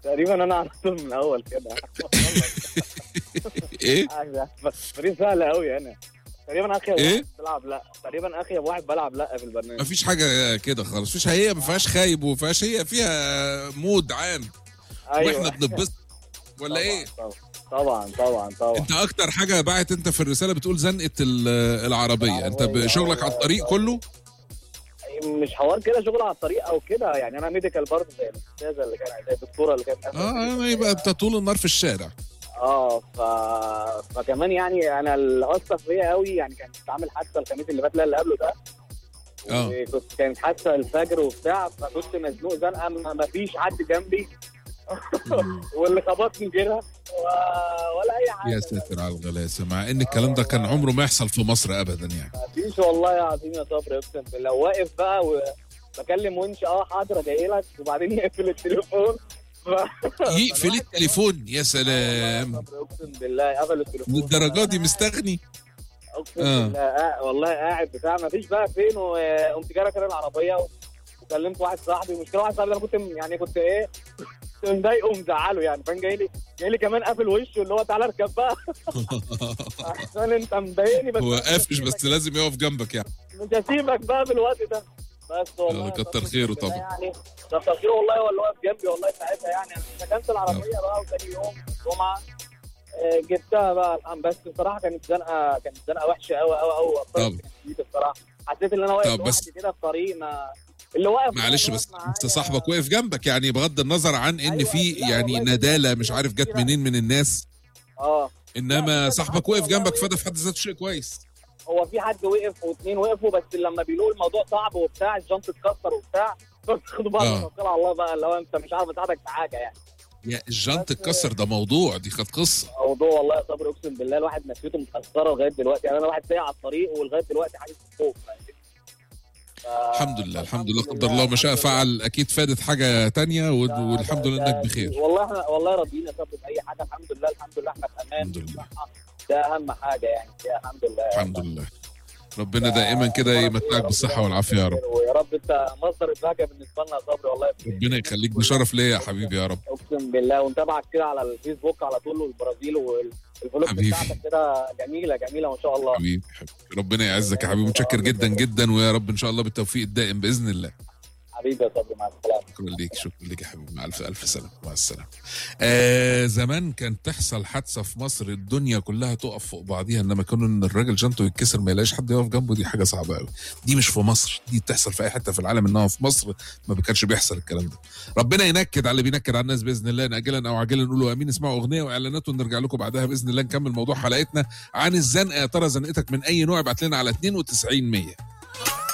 تقريبا انا على طول من الاول كده ايه بس فريق سهل قوي انا تقريبا اخي إيه؟ واحد بلعب لا تقريبا اخي واحد بلعب لا في البرنامج مفيش حاجه كده خالص مفيش هي ما فيهاش خايب وما فيهاش هي فيها مود عام واحنا بنتبسط ولا طبعاً، ايه طبعاً. طبعا طبعا طبعا انت اكتر حاجه باعت انت في الرساله بتقول زنقه ال- العربيه انت العربية، بشغلك على الطريق كله مش حوار كده شغل على الطريق او كده يعني انا ميديكال برضه زي الاستاذه اللي كانت زي الدكتوره اللي كانت اه يبقى انت طول النهار في الشارع اه ف... فكمان يعني انا اللي اثر فيا قوي يعني كانت عامل حادثه الخميس اللي فات لا اللي قبله ده اه. كنت كانت حادثه الفجر وبتاع فكنت مزنوق زنقه ما ما فيش حد جنبي واللي خبطني كده و... ولا اي حاجه يا ساتر على الغلاسه مع ان الكلام ده كان عمره ما يحصل في مصر ابدا يعني ما فيش والله العظيم يا صبري اقسم بالله واقف بقى وبكلم ونش اه حاضر جاي لك وبعدين يقفل التليفون ف... يقفل التليفون يا سلام صبري اقسم بالله قفل التليفون للدرجه دي مستغني اقسم آه. بالله آه والله قاعد بتاع ما فيش بقى فين وقمت جاي راكب العربيه وكلمت واحد صاحبي المشكله واحد صاحبي انا كنت م- يعني كنت ايه كنت مضايقه ومزعله يعني فاهم جاي لي جاي لي كمان قافل وشه اللي هو تعالى اركب بقى عشان انت مضايقني بس هو مش قافش بس هسيبك- لازم يقف جنبك يعني مش هسيبك بقى في الوقت ده بس والله يلا يا كتر صبري خيره بالله طبعا. يعني كتر خيره والله هو اللي واقف جنبي والله ساعتها يعني انا سكنت العربيه بقى وتاني يوم الجمعه آه، جبتها بقى الحمد بس بصراحه كانت زنقه كانت زنقه وحشه قوي قوي قوي طب. بصراحه حسيت ان انا واقف طب بس- لوحدي كده في طريق ما اللي واقف معلش واقف بس معايا- انت صاحبك واقف جنبك يعني بغض النظر عن ان أيوة، في لا يعني والله نداله كتير مش عارف جت كتير. منين من الناس اه انما لا، صاحبك والله واقف جنبك وقف. فده في حد ذاته شيء كويس هو في حد وقف واثنين وقفوا بس لما بيقولوا الموضوع صعب وبتاع الجنط اتكسر وبتاع فبتاخدوا بعض آه. وتوكلوا على الله بقى اللي هو انت مش عارف اساعدك في حاجه يعني يا الجنط بس- اتكسر ده موضوع دي كانت قصه موضوع والله يا صبري اقسم بالله الواحد نفسيته متاثره لغايه دلوقتي يعني انا واحد سايق على الطريق ولغايه دلوقتي حاسس بخوف فاهمني؟ ف- الحمد لله الحمد لله قدر الله ما شاء الحمد لله. فعل اكيد فادت حاجه تانية وال- ده- والحمد لله ده- انك بخير والله احنا والله راضيين يا صبري باي حاجه الحمد لله الحمد لله احنا في امان الحمد لله ده اهم حاجه يعني ده الحمد لله الحمد لله ربنا دائما كده يمتعك بالصحه والعافيه يا رب ويا رب انت مصدر البهجه بالنسبه لنا يا صبري والله ربنا يخليك بشرف ليا يا حبيبي يا رب اقسم بالله ونتابعك كده على الفيسبوك على طول والبرازيل والفلوس حبيبي. بتاعتك كده جميله جميله ما شاء الله حبيبي حبيبي. ربنا يعزك يا حبيبي متشكر جدا جدا ويا رب ان شاء الله بالتوفيق الدائم باذن الله حبيبي يا صبري مع السلامه شكرا ليك شكرا ليك يا حبيبي مع الف الف سلامه مع السلامه آه زمان كانت تحصل حادثه في مصر الدنيا كلها تقف فوق بعضيها انما كانوا ان الراجل جنته يتكسر ما يلاقيش حد يقف جنبه دي حاجه صعبه قوي دي مش في مصر دي بتحصل في اي حته في العالم انها في مصر ما كانش بيحصل الكلام ده ربنا ينكد على اللي بينكد على الناس باذن الله ناجلا او عاجلا نقول له امين اسمعوا اغنيه واعلانات ونرجع لكم بعدها باذن الله نكمل موضوع حلقتنا عن الزنقه يا ترى زنقتك من اي نوع ابعت لنا على 92 100